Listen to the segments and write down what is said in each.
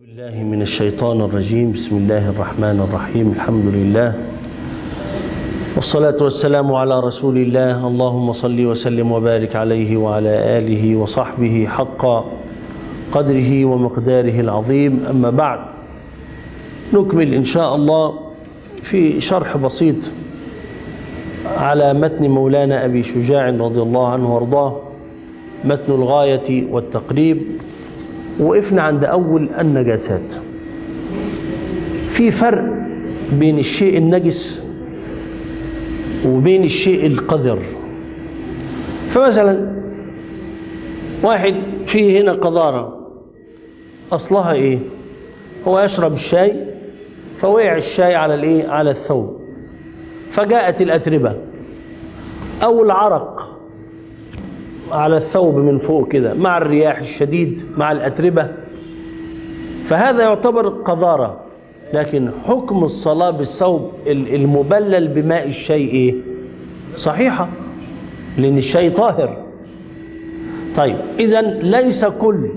بالله من الشيطان الرجيم بسم الله الرحمن الرحيم الحمد لله والصلاة والسلام على رسول الله اللهم صل وسلم وبارك عليه وعلى آله وصحبه حق قدره ومقداره العظيم أما بعد نكمل إن شاء الله في شرح بسيط على متن مولانا أبي شجاع رضي الله عنه وارضاه متن الغاية والتقريب وقفنا عند أول النجاسات في فرق بين الشيء النجس وبين الشيء القذر فمثلا واحد فيه هنا قذارة أصلها إيه هو يشرب الشاي فوقع الشاي على الإيه على الثوب فجاءت الأتربة أو العرق على الثوب من فوق كده مع الرياح الشديد مع الأتربة فهذا يعتبر قذارة لكن حكم الصلاة بالثوب المبلل بماء الشيء إيه؟ صحيحة لأن الشيء طاهر طيب إذا ليس كل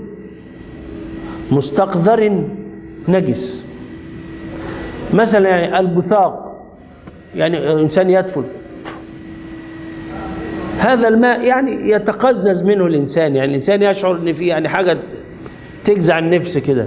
مستقذر نجس مثلا يعني البثاق يعني الإنسان يدفل هذا الماء يعني يتقزز منه الإنسان يعني الإنسان يشعر أن فيه يعني حاجة تجزع النفس كده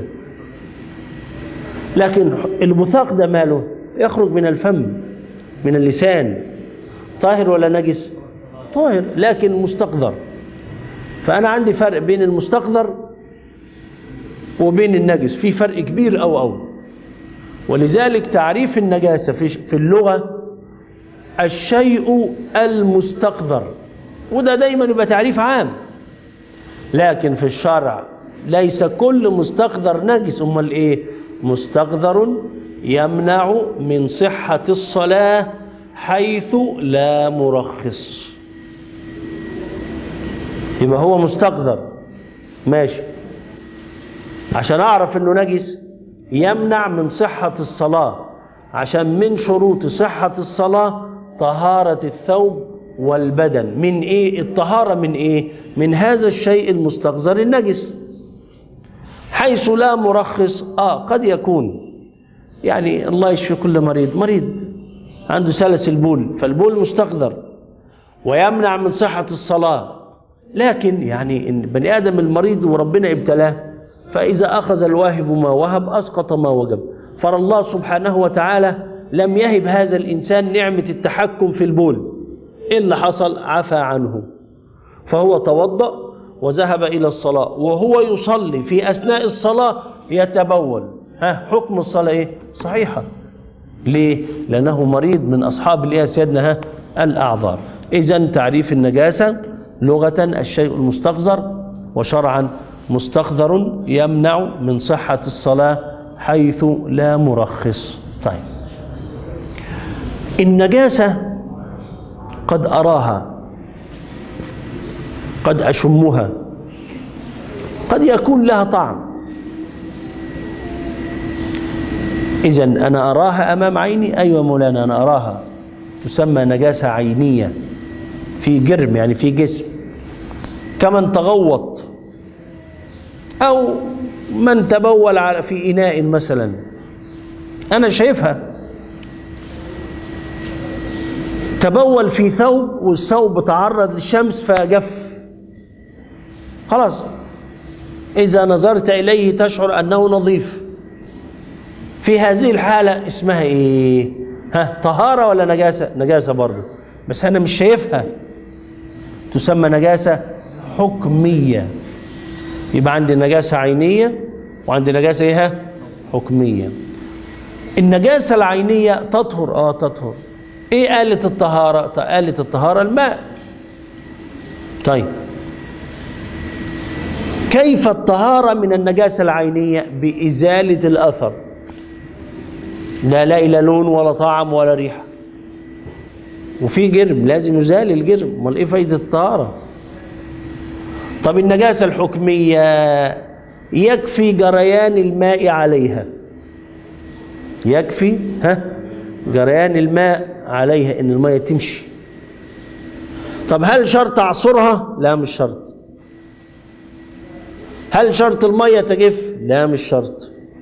لكن البثاق ده ماله يخرج من الفم من اللسان طاهر ولا نجس طاهر لكن مستقذر فأنا عندي فرق بين المستقذر وبين النجس في فرق كبير أو أو ولذلك تعريف النجاسة في اللغة الشيء المستقذر وده دايما يبقى تعريف عام لكن في الشرع ليس كل مستقذر نجس امال ايه مستقذر يمنع من صحة الصلاة حيث لا مرخص يبقى هو مستقذر ماشي عشان اعرف انه نجس يمنع من صحة الصلاة عشان من شروط صحة الصلاة طهارة الثوب والبدن من ايه الطهارة من ايه من هذا الشيء المستقذر النجس حيث لا مرخص اه قد يكون يعني الله يشفي كل مريض مريض عنده سلس البول فالبول مستقذر ويمنع من صحة الصلاة لكن يعني ان بني ادم المريض وربنا ابتلاه فاذا اخذ الواهب ما وهب اسقط ما وجب فالله سبحانه وتعالى لم يهب هذا الإنسان نعمة التحكم في البول إيه اللي حصل عفى عنه فهو توضأ وذهب إلى الصلاة وهو يصلي في أثناء الصلاة يتبول ها حكم الصلاة إيه صحيحة ليه لأنه مريض من أصحاب اللي سيدنا ها الأعذار إذا تعريف النجاسة لغة الشيء المستقذر وشرعا مستقذر يمنع من صحة الصلاة حيث لا مرخص طيب النجاسة قد أراها قد أشمها قد يكون لها طعم إذا أنا أراها أمام عيني أيوة مولانا أنا أراها تسمى نجاسة عينية في جرم يعني في جسم كمن تغوط أو من تبول في إناء مثلا أنا شايفها تبول في ثوب والثوب تعرض للشمس فجف خلاص إذا نظرت إليه تشعر أنه نظيف في هذه الحالة اسمها إيه؟ ها طهارة ولا نجاسة؟ نجاسة برضه بس أنا مش شايفها تسمى نجاسة حكمية يبقى عندي نجاسة عينية وعندي نجاسة إيه؟ حكمية النجاسة العينية تطهر اه تطهر ايه آلة الطهارة آلة الطهارة الماء طيب كيف الطهارة من النجاسة العينية بإزالة الأثر لا لا إلى لون ولا طعم ولا ريحة وفي جرم لازم يزال الجرم امال ايه فايدة الطهارة طب النجاسة الحكمية يكفي جريان الماء عليها يكفي ها جريان الماء عليها ان الماء تمشي طب هل شرط اعصرها لا مش شرط هل شرط المية تجف لا مش شرط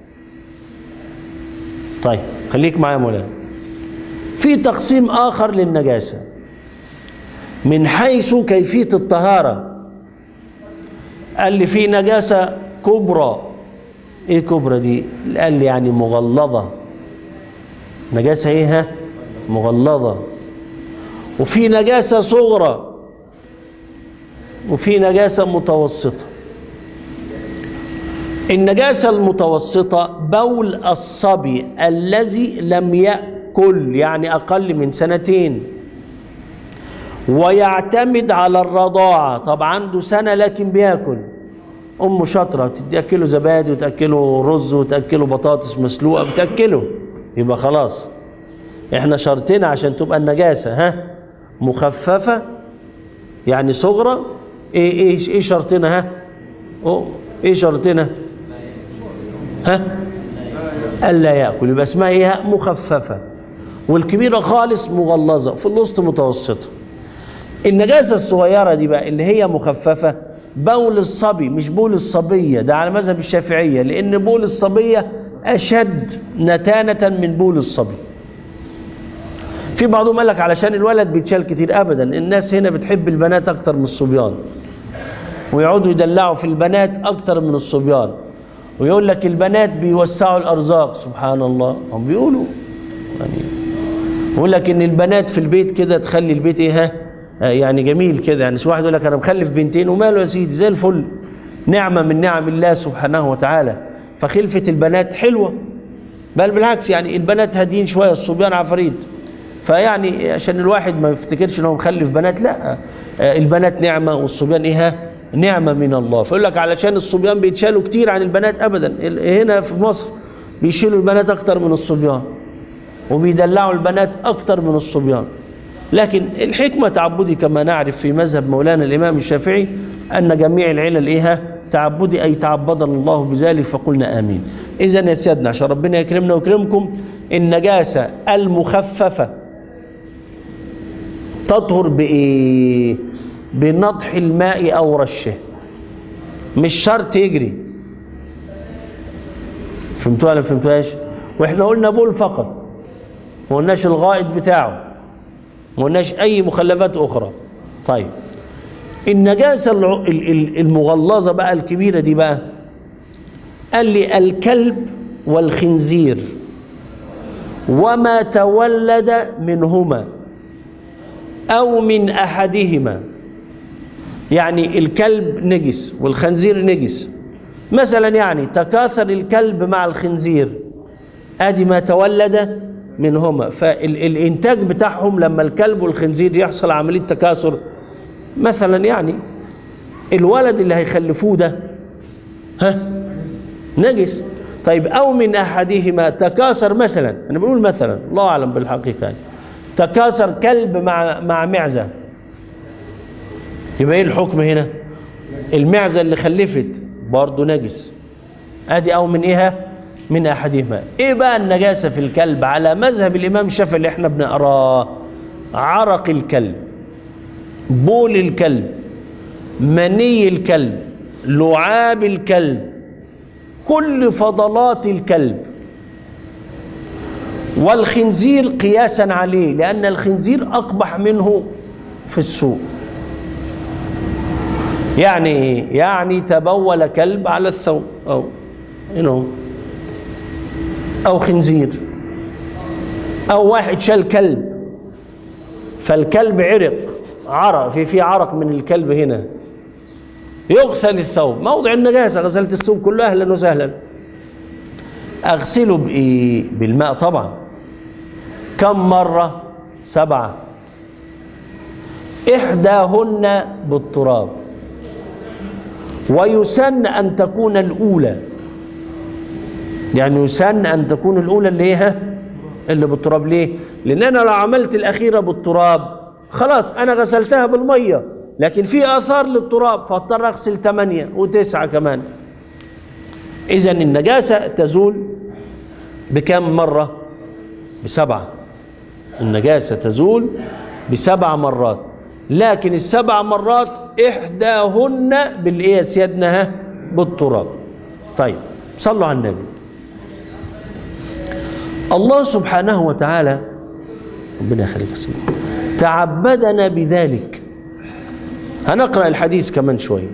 طيب خليك معايا يا مولانا في تقسيم آخر للنجاسة من حيث كيفية الطهارة قال لي في نجاسة كبرى ايه كبرى دي قال لي يعني مغلظة نجاسة ايه ها؟ مغلظة وفي نجاسة صغرى وفي نجاسة متوسطة النجاسة المتوسطة بول الصبي الذي لم يأكل يعني أقل من سنتين ويعتمد على الرضاعة طب عنده سنة لكن بياكل أمه شاطرة تأكله زبادي وتأكله رز وتأكله بطاطس مسلوقة بتأكله يبقى خلاص احنا شرطنا عشان تبقى النجاسة ها مخففة يعني صغرى ايه ايه ايه شرطنا ها أوه. ايه شرطنا ها الا ياكل يبقى اسمها ايه مخففه والكبيره خالص مغلظه في الوسط متوسطه النجاسه الصغيره دي بقى اللي هي مخففه بول الصبي مش بول الصبيه ده على مذهب الشافعيه لان بول الصبيه اشد نتانه من بول الصبي في بعضهم قال لك علشان الولد بيتشال كتير ابدا الناس هنا بتحب البنات اكتر من الصبيان ويقعدوا يدلعوا في البنات اكتر من الصبيان ويقول لك البنات بيوسعوا الارزاق سبحان الله هم بيقولوا يعني يقول لك ان البنات في البيت كده تخلي البيت ايه ها يعني جميل كده يعني واحد يقول لك انا مخلف بنتين وماله يا سيدي زي الفل نعمه من نعم الله سبحانه وتعالى فخلفه البنات حلوه بل بالعكس يعني البنات هادين شويه الصبيان عفاريت فيعني عشان الواحد ما يفتكرش ان هو مخلف بنات لا البنات نعمه والصبيان ايه نعمه من الله فيقول لك علشان الصبيان بيتشالوا كتير عن البنات ابدا هنا في مصر بيشيلوا البنات اكتر من الصبيان وبيدلعوا البنات اكتر من الصبيان لكن الحكمه تعبدي كما نعرف في مذهب مولانا الامام الشافعي ان جميع العلل ايه تعبدي اي تعبدنا الله بذلك فقلنا امين اذا يا سيادنا عشان ربنا يكرمنا ويكرمكم النجاسه المخففه تطهر بايه بنضح الماء او رشه مش شرط يجري فهمتوها ولا فهمتوهاش واحنا قلنا بول فقط ما قلناش الغائط بتاعه ما قلناش اي مخلفات اخرى طيب النجاسه المغلظه بقى الكبيره دي بقى قال لي الكلب والخنزير وما تولد منهما او من احدهما يعني الكلب نجس والخنزير نجس مثلا يعني تكاثر الكلب مع الخنزير ادي ما تولد منهما فالانتاج بتاعهم لما الكلب والخنزير يحصل عمليه تكاثر مثلا يعني الولد اللي هيخلفوه ده ها نجس طيب او من احدهما تكاثر مثلا انا بقول مثلا الله اعلم بالحقيقه يعني. تكاثر كلب مع مع معزه يبقى ايه الحكم هنا المعزه اللي خلفت برضه نجس ادي او من ايه من احدهما ايه بقى النجاسه في الكلب على مذهب الامام الشافعي اللي احنا بنقراه عرق الكلب بول الكلب مني الكلب لعاب الكلب كل فضلات الكلب والخنزير قياسا عليه لان الخنزير اقبح منه في السوق يعني ايه يعني تبول كلب على الثوب او you know او خنزير او واحد شال كلب فالكلب عرق عرق في في عرق من الكلب هنا يغسل الثوب موضع النجاسه غسلت الثوب كله اهلا وسهلا اغسله بايه بالماء طبعا كم مره سبعه احداهن بالتراب ويسن ان تكون الاولى يعني يسن ان تكون الاولى اللي هي اللي بالتراب ليه لان انا لو عملت الاخيره بالتراب خلاص انا غسلتها بالميه لكن في اثار للتراب فاضطر اغسل ثمانيه وتسعه كمان اذا النجاسه تزول بكم مره بسبعه النجاسه تزول بسبع مرات لكن السبع مرات احداهن بالايه يا سيادنا بالتراب طيب صلوا على النبي الله سبحانه وتعالى ربنا يخليك يا سيدي تعبدنا بذلك هنقرأ الحديث كمان شوية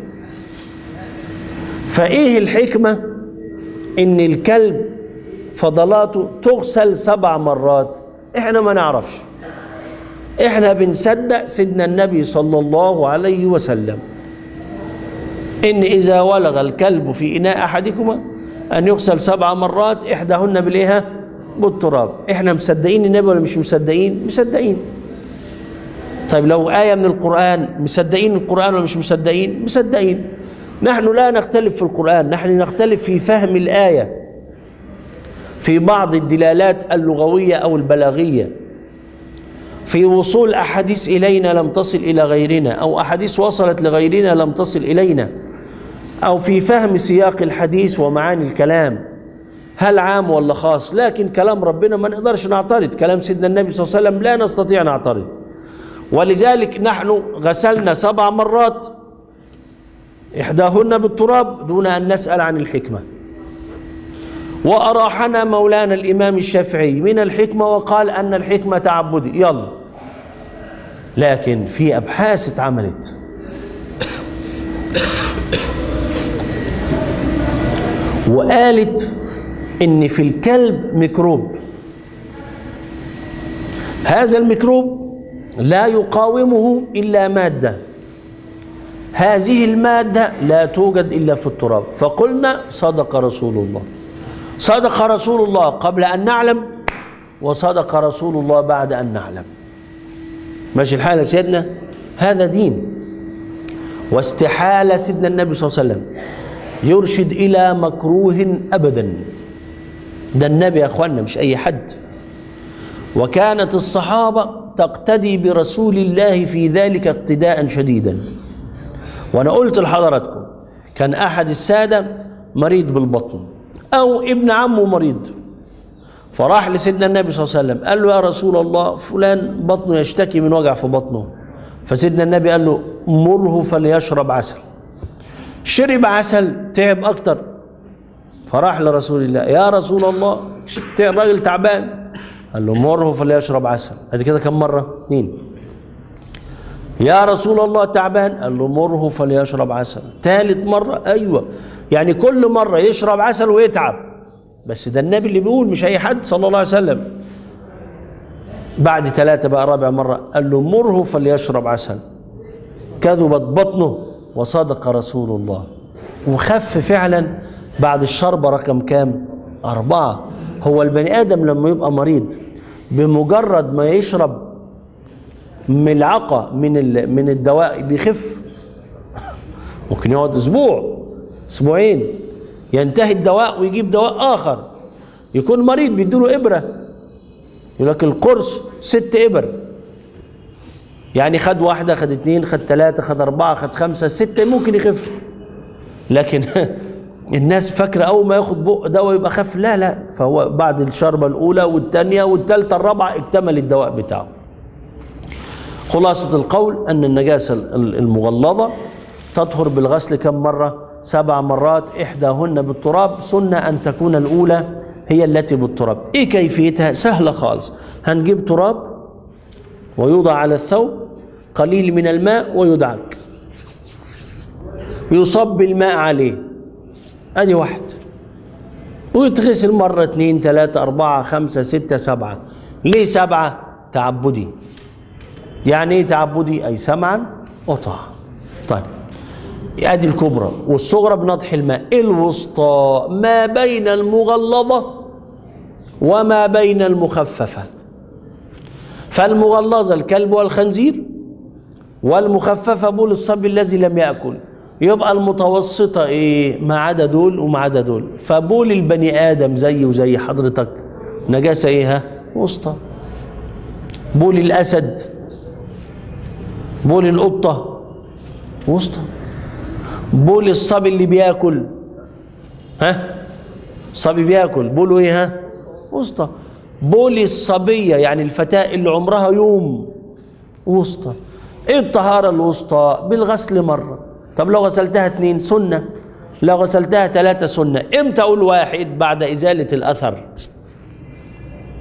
فإيه الحكمة إن الكلب فضلاته تغسل سبع مرات إحنا ما نعرفش إحنا بنصدق سيدنا النبي صلى الله عليه وسلم إن إذا ولغ الكلب في إناء أحدكما أن يغسل سبع مرات إحداهن بالإيه بالتراب إحنا مصدقين النبي ولا مش مصدقين مصدقين طيب لو آية من القرآن مصدقين القرآن ولا مش مصدقين مصدقين نحن لا نختلف في القرآن نحن نختلف في فهم الآية في بعض الدلالات اللغوية أو البلاغية في وصول أحاديث إلينا لم تصل إلى غيرنا أو أحاديث وصلت لغيرنا لم تصل إلينا أو في فهم سياق الحديث ومعاني الكلام هل عام ولا خاص لكن كلام ربنا ما نقدرش نعترض كلام سيدنا النبي صلى الله عليه وسلم لا نستطيع نعترض ولذلك نحن غسلنا سبع مرات إحداهن بالتراب دون أن نسأل عن الحكمة وأراحنا مولانا الإمام الشافعي من الحكمة وقال أن الحكمة تعبدي يلا لكن في أبحاث اتعملت وقالت إن في الكلب ميكروب هذا الميكروب لا يقاومه إلا مادة هذه المادة لا توجد إلا في التراب فقلنا صدق رسول الله صدق رسول الله قبل أن نعلم وصدق رسول الله بعد أن نعلم ماشي الحال يا سيدنا هذا دين واستحالة سيدنا النبي صلى الله عليه وسلم يرشد إلى مكروه أبدا ده النبي يا أخوانا مش أي حد وكانت الصحابة تقتدي برسول الله في ذلك اقتداء شديدا وأنا قلت لحضراتكم كان أحد السادة مريض بالبطن أو ابن عمه مريض فراح لسيدنا النبي صلى الله عليه وسلم قال له يا رسول الله فلان بطنه يشتكي من وجع في بطنه فسيدنا النبي قال له مره فليشرب عسل شرب عسل تعب أكتر فراح لرسول الله يا رسول الله الراجل تعبان قال له مره فليشرب عسل ادي كده كم مره اثنين يا رسول الله تعبان قال له مره فليشرب عسل ثالث مره ايوه يعني كل مره يشرب عسل ويتعب بس ده النبي اللي بيقول مش اي حد صلى الله عليه وسلم بعد ثلاثة بقى رابع مرة قال له مره فليشرب عسل كذبت بطنه وصدق رسول الله وخف فعلا بعد الشربة رقم كام أربعة هو البني آدم لما يبقى مريض بمجرد ما يشرب ملعقة من من الدواء بيخف ممكن يقعد أسبوع أسبوعين ينتهي الدواء ويجيب دواء آخر يكون مريض بيديله إبرة يقول لك القرص ست إبر يعني خد واحدة خد اتنين خد تلاتة خد أربعة خد خمسة ستة ممكن يخف لكن الناس فاكرة أول ما ياخد بق دواء يبقى خف لا لا فهو بعد الشربة الأولى والثانية والثالثة الرابعة اكتمل الدواء بتاعه خلاصة القول أن النجاسة المغلظة تطهر بالغسل كم مرة سبع مرات إحداهن بالتراب سنة أن تكون الأولى هي التي بالتراب إيه كيفيتها سهلة خالص هنجيب تراب ويوضع على الثوب قليل من الماء ويدعك يصب الماء عليه ادي واحد ويتغسل مرة اثنين ثلاثة أربعة خمسة ستة سبعة ليه سبعة تعبدي يعني ايه تعبدي أي سمعا وطاعة طيب ادي الكبرى والصغرى بنضح الماء الوسطى ما بين المغلظة وما بين المخففة فالمغلظة الكلب والخنزير والمخففة بول الصبي الذي لم يأكل يبقى المتوسطة ايه ما عدا دول وما عدا دول فبول البني آدم زي وزي حضرتك نجاسة ايه ها وسطى بول الأسد بول القطة وسطى بول الصبي اللي بياكل ها الصبي بياكل بوله ايه ها وسطى بول الصبية يعني الفتاة اللي عمرها يوم وسطى ايه الطهارة الوسطى بالغسل مرة طب لو غسلتها اتنين سنة لو غسلتها ثلاثة سنة امتى اقول واحد بعد ازالة الاثر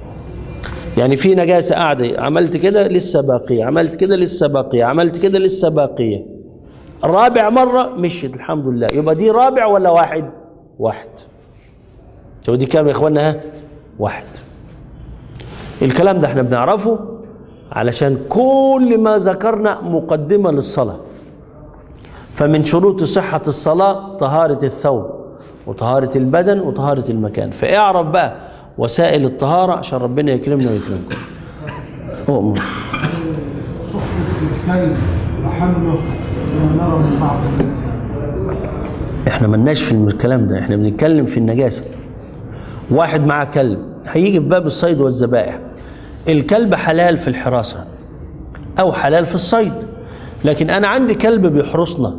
يعني في نجاسة قاعدة عملت كده لسه باقية عملت كده لسه باقية عملت كده لسه باقية رابع مرة مشيت الحمد لله يبقى دي رابع ولا واحد واحد شوف دي كام يا اخوانا ها واحد الكلام ده احنا بنعرفه علشان كل ما ذكرنا مقدمة للصلاة فمن شروط صحة الصلاة طهارة الثوب وطهارة البدن وطهارة المكان فاعرف بقى وسائل الطهارة عشان ربنا يكرمنا ويكرمكم أؤمر صحبة الكلب وحمله كما نرى من بعض الناس احنا ملناش في الكلام ده احنا بنتكلم في النجاسة واحد معاه كلب هيجي في باب الصيد والذبائح الكلب حلال في الحراسة أو حلال في الصيد لكن أنا عندي كلب بيحرسنا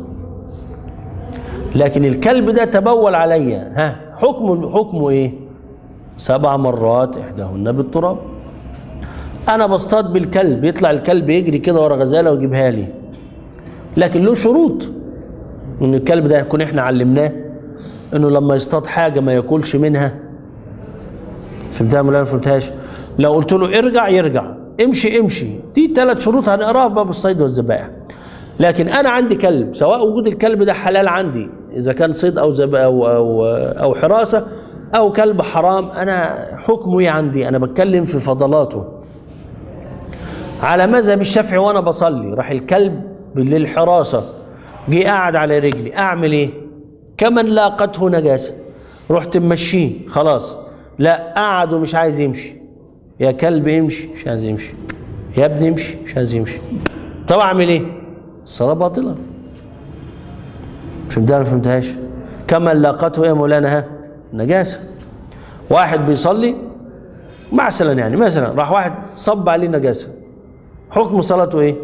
لكن الكلب ده تبول عليا ها حكمه حكمه ايه سبع مرات احداهن بالتراب انا بصطاد بالكلب يطلع الكلب يجري كده ورا غزاله ويجيبها لي لكن له شروط ان الكلب ده يكون احنا علمناه انه لما يصطاد حاجه ما ياكلش منها فهمتها ولا ما فهمتهاش لو قلت له ارجع يرجع امشي امشي دي ثلاث شروط هنقراها في باب الصيد والذبائح لكن انا عندي كلب سواء وجود الكلب ده حلال عندي اذا كان صيد او زب او او, أو حراسه او كلب حرام انا حكمه ايه عندي انا بتكلم في فضلاته على مذهب الشافعي وانا بصلي راح الكلب للحراسه جه قاعد على رجلي اعمل ايه كمن لاقته نجاسه رحت ممشيه خلاص لا قعد ومش عايز يمشي يا كلب امشي مش عايز يمشي يا ابني امشي مش عايز يمشي طب اعمل ايه الصلاه باطله فهمتها ولا ما فهمتهاش كمن لاقته يا مولانا ها نجاسه واحد بيصلي مثلا يعني مثلا راح واحد صب عليه نجاسه حكم صلاته ايه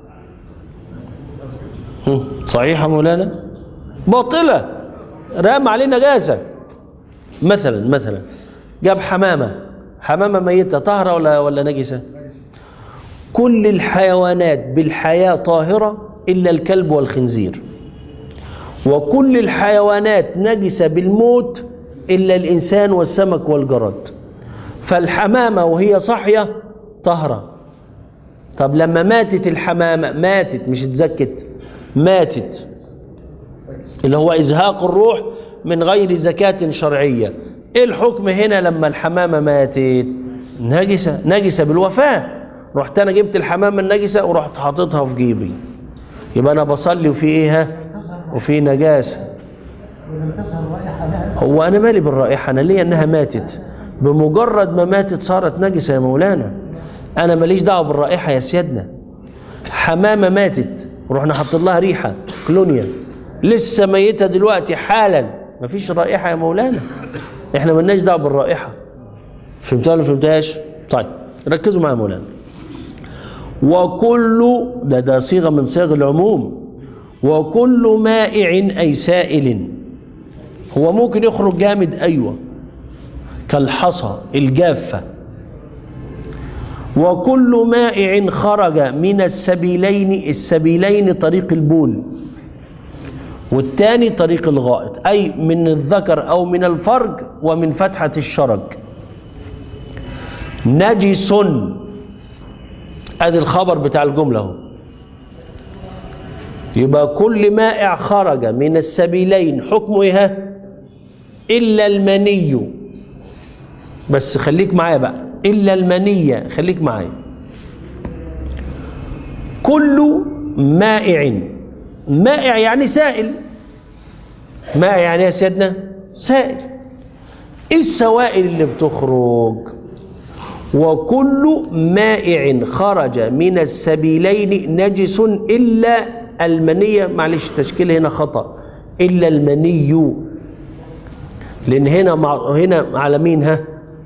هم، صحيحه مولانا باطله رام عليه نجاسه مثلا مثلا جاب حمامه حمامه ميته طاهره ولا ولا نجسه كل الحيوانات بالحياه طاهره الا الكلب والخنزير وكل الحيوانات نجسه بالموت الا الانسان والسمك والجراد فالحمامه وهي صاحيه طاهره طب لما ماتت الحمامه ماتت مش اتزكت ماتت اللي هو ازهاق الروح من غير زكاة شرعية ايه الحكم هنا لما الحمامة ماتت نجسة نجسة بالوفاة رحت انا جبت الحمامة النجسة ورحت حاططها في جيبي يبقى انا بصلي وفي ايه ها وفي نجاسة ولم تظهر رائحة لها هو انا مالي بالرائحة انا ليا انها ماتت بمجرد ما ماتت صارت نجسة يا مولانا انا ماليش دعوة بالرائحة يا سيادنا حمامة ماتت ورحنا حاطين لها ريحة كلونيا لسه ميتة دلوقتي حالا مفيش رائحة يا مولانا احنا ملناش دعوة بالرائحة فهمتها ولا فهمتهاش طيب ركزوا معايا يا مولانا وكل ده ده صيغة من صيغ العموم وكل مائع أي سائل هو ممكن يخرج جامد أيوة كالحصى الجافة وكل مائع خرج من السبيلين السبيلين طريق البول والتاني طريق الغائط أي من الذكر أو من الفرج ومن فتحة الشرج نجس ادي الخبر بتاع الجملة اهو يبقى كل مائع خرج من السبيلين حكمه ايه إلا المني بس خليك معايا بقى إلا المنية خليك معايا كل مائع مائع يعني سائل مائع يعني يا سيدنا سائل ايه السوائل اللي بتخرج وكل مائع خرج من السبيلين نجس الا المنية معلش التشكيل هنا خطأ الا المني لان هنا مع هنا على مين ها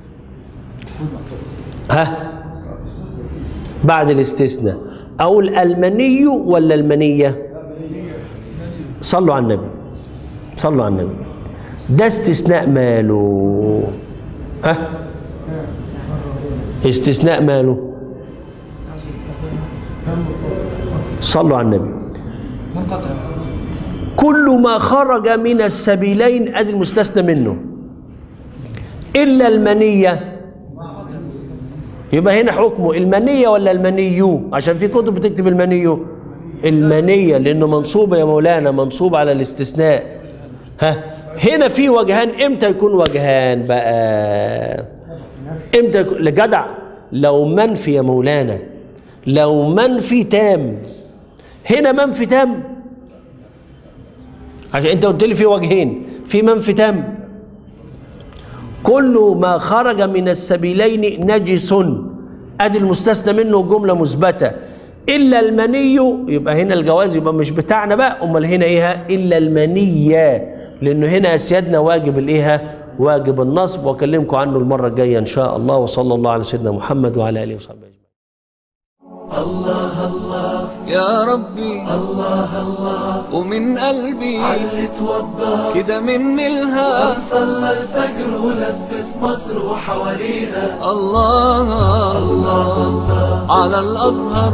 ها بعد الاستثناء اقول المني ولا المنيه صلوا على النبي صلوا على النبي ده استثناء ماله ها استثناء ماله صلوا على النبي منقطع كل ما خرج من السبيلين ادي المستثنى منه الا المنيه يبقى هنا حكمه المنية ولا المنيو عشان في كتب بتكتب المنيو المنية لأنه منصوب يا مولانا منصوب على الاستثناء ها هنا في وجهان امتى يكون وجهان بقى امتى يكون لجدع لو منفي يا مولانا لو منفي تام هنا منفي تام عشان انت قلت لي في وجهين في منفي تام كل ما خرج من السبيلين نجس ادي المستثنى منه جمله مثبته الا المني يبقى هنا الجواز يبقى مش بتاعنا بقى امال هنا ايه الا المنيه لانه هنا يا سيادنا واجب الايه واجب النصب واكلمكم عنه المره الجايه ان شاء الله وصلى الله على سيدنا محمد وعلى اله وصحبه اجمعين يا ربي الله الله ومن قلبي علي توضى كده مني الها صلى الفجر ولف في مصر وحواليها الله الله على الأزهر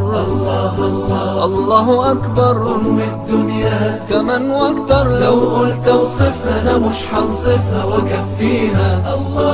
الله أكبر أم الدنيا كمان واكتر لو قلت اوصفها انا مش هنصفها واكفيها الله